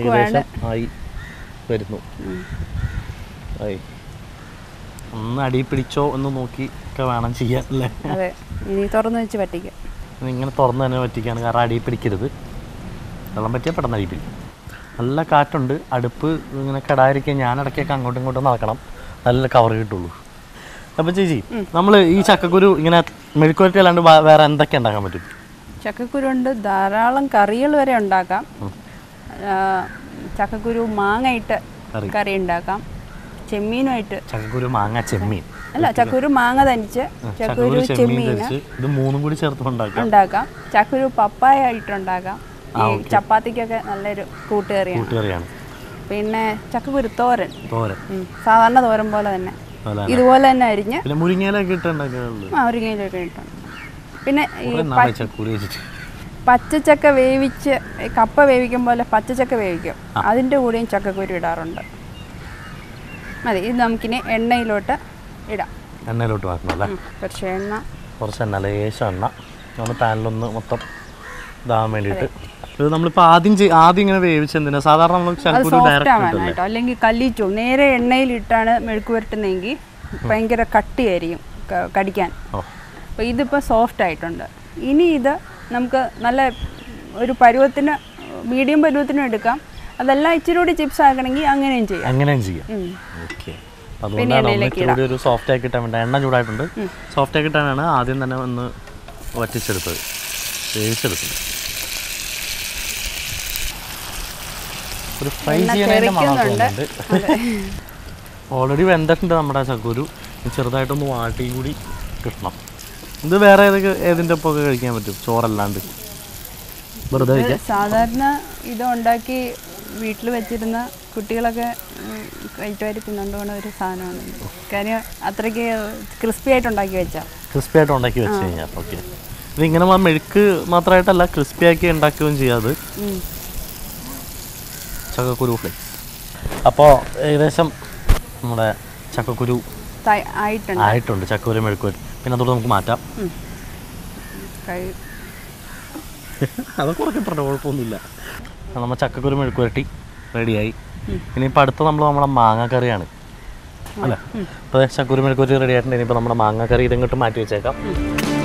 ഏകദേശം ആയി വരുന്നു ആയി ഒന്ന് അടി പിടിച്ചോ എന്ന് നോക്കി ഒക്കെ വേണം ചെയ്യാൻ അല്ലേ അതെ ഇനി തുറന്നു വെച്ച് പറ്റിക്കാം ഇത് ഇങ്ങനെ തുറന്ന് തന്നെ പറ്റിക്കാണ് കാരണം അടി പിടിക്കരുത് വെള്ളം പറ്റിയാൽ പെട്ടെന്ന് അടി പിടിക്കും നല്ല കാറ്റുണ്ട് അടുപ്പ് ഇങ്ങനെ കെടാതിരിക്കാൻ ഞാൻ ഇടയ്ക്കൊക്കെ അങ്ങോട്ടും ഇങ്ങോട്ടും നടക്കണം നല്ല കവർ കിട്ടുള്ളൂ അപ്പോൾ ചേച്ചി നമ്മൾ ഈ ചക്കക്കുരു ഇങ്ങനെ മെഴുക്കുവരട്ടി അല്ലാണ്ട് വേ- വേറെ എന്തൊക്കെ ഉണ്ടാക്കാൻ പറ്റും ചക്കക്കുരു കൊണ്ട് ധാരാളം കറികൾ വരെ ഉണ്ടാക്കാം ആ, ചക്കക്കുരു മാങ്ങയിട്ട് കറി. കറി ഉണ്ടാക്കാം ചെമ്മീനുമായിട്ട് ചക്കക്കുരു മാങ്ങ ചെമ്മീൻ അല്ല ചക്കക്കുരു മാങ്ങ തനിച്ച് ചക്കക്കുരു ചക്കക്കുരു ചെമ്മീൻ ചെമ്മീൻ ധരിച്ച് ഇത് മൂന്നും കൂടി ചേർത്ത് ഉണ്ടാക്കാം ഉണ്ടാക്കാം ചക്കക്കുരു പപ്പായ ആയിട്ടുണ്ടാക്കാം ഈ ചപ്പാത്തിക്കൊക്കെ നല്ലൊരു കൂട്ടുകറിയാണ് കൂട്ടുകറിയാണ് പിന്നെ ചക്കക്കുരു തോരൻ തോരൻ ഉം, സാധാരണ തോരൻ പോലെ തന്നെ അതുപോലെ തന്നെ. ഇതുപോലെ തന്നെ അരിഞ്ഞ് പിന്നെ മുരിങ്ങയിലൊക്കെ ഇട്ട് ഉണ്ടാക്കാറുള്ളത് ആ ഒരു കിലോയൊക്കെ കിട്ടും പിന്നെ ഈ കുറേ നാളെ ചക്കുരു വെച്ചിട്ട് പച്ചച്ചക്ക വേവിച്ച് ഈ കപ്പ വേവിക്കും പോലെ പച്ചച്ചക്ക വേവിക്കും അതിൻ്റെ കൂടെയും ചക്കക്കുരു ഇടാറുണ്ട് മതി ഇത് നമുക്കിനി എണ്ണയിലോട്ട് ഇടാം എണ്ണയിലോട്ട് മാറ്റണം അല്ലേ ഉം, കുറച്ച് എണ്ണ കുറച്ച് എണ്ണ ലേശം എണ്ണ നമ്മൾ പാനിലൊന്ന് മൊത്തം ഇതാകാൻ വേണ്ടിയിട്ട് ഇത് നമ്മളിപ്പോൾ ആദ്യം ചെയ്- ആദ്യം ഇങ്ങനെ വേവിച്ചെന്തിനാ സാധാരണ നമ്മൾ അത് ചക്കുരു സോഫ്റ്റ് ഡയറക്റ്റ് ആവാൻ ഇട്ടല്ലേ കേട്ടോ അല്ലെങ്കിൽ കല്ലിച്ചു നേരെ എണ്ണയിലിട്ടാണ് മെഴുക്ക് പുരട്ടുന്നതെങ്കിൽ ഭയങ്കര കട്ടിയായിരിക്കും ക- കടിക്കാൻ ഓ അപ്പോൾ ഇതിപ്പോൾ സോഫ്റ്റ് ആയിട്ടുണ്ട് ഇനി ഇത് നമുക്ക് നല്ല ഒരു പരുവത്തിന് മീഡിയം പരുവത്തിനും എടുക്കാം അതെല്ലാം ഇച്ചിരി കൂടി ചിപ്സ് ആക്കണമെങ്കിൽ അങ്ങനെയും ചെയ്യാം അങ്ങനെയും ചെയ്യാം ഉം. ഓക്കെ അതുകൊണ്ടാണ് നമ്മൾ എണ്ണയിലേക്ക് ഇച്ചിരി കൂടി ഒരു സോഫ്റ്റ് ആക്കി കിട്ടാൻ വേണ്ടി എണ്ണ ചൂടായിട്ടുണ്ട് സോഫ്റ്റ് ആക്കി കിട്ടാനാണ് ആദ്യം തന്നെ ഒന്ന് വറ്റിച്ചെടുത്തത് വേവിച്ചെടുത്തത് ഒരു ഫ്രൈ എണ്ണ ചെയ്യാനായിട്ട് മണം തെറിക്കുന്നുണ്ട്. തോന്നുന്നുണ്ട് ഓൾറെഡി വെന്തിട്ടുണ്ട് നമ്മുടെ ചക്കുരു ഇനി ചെറുതായിട്ടൊന്ന് വാട്ടി കൂടി കിട്ടണം ഇത് വേറെ ഏതൊക്കെ ഏതിൻ്റെ ഒപ്പമൊക്കെ കഴിക്കാൻ പറ്റും ചോറല്ലാണ്ട് വെറുതെ കഴിക്കാം സാധാരണ ഇത് ഉണ്ടാക്കി വീട്ടിൽ വെച്ചിരുന്ന കുട്ടികളൊക്കെ കയറ്റുവാരി തിന്നുകൊണ്ടുപോകുന്ന ഒരു സാധനമാണ് ഇത്. കാര്യം അത്രയ്ക്ക് ക്രിസ്പി ആയിട്ട് ഉണ്ടാക്കി വെച്ചാൽ ക്രിസ്പി ആയിട്ട് ഉണ്ടാക്കി വെച്ച് കഴിഞ്ഞാൽ ഓക്കെ ഇത് ഇങ്ങനെ മാ- മെഴുക്ക് മാത്രമായിട്ടല്ല ക്രിസ്പി ആക്കി ഉണ്ടാക്കുകയും ചെയ്യാത് ചക്കക്കുരു ഫ്ലേക്സ് അപ്പോൾ ഏകദേശം നമ്മുടെ ചക്കക്കുരു ആയിട്ടുണ്ട് ആയിട്ടുണ്ട് ചക്കക്കുരു മെഴുക്ക് വരും പിന്നെ അതോടെ നമുക്ക് മാറ്റാം കഴി അതൊക്കെ കുറച്ച് പറഞ്ഞ കുഴപ്പമൊന്നുമില്ല നമ്മൾ ചക്കക്കുരു മെഴുക്ക് വരട്ടി റെഡിയായി ഇനിയിപ്പോൾ അടുത്ത നമ്മൾ നമ്മുടെ മാങ്ങാക്കറിയാണ് അല്ലേ അപ്പോൾ ചക്കക്കുരു മെഴുക്ക് വരട്ടി റെഡി ആയിട്ടുണ്ട് ഇനിയിപ്പോൾ നമ്മുടെ മാങ്ങാക്കറി ഇതിങ്ങോട്ട് മാറ്റി വെച്ചേക്കാം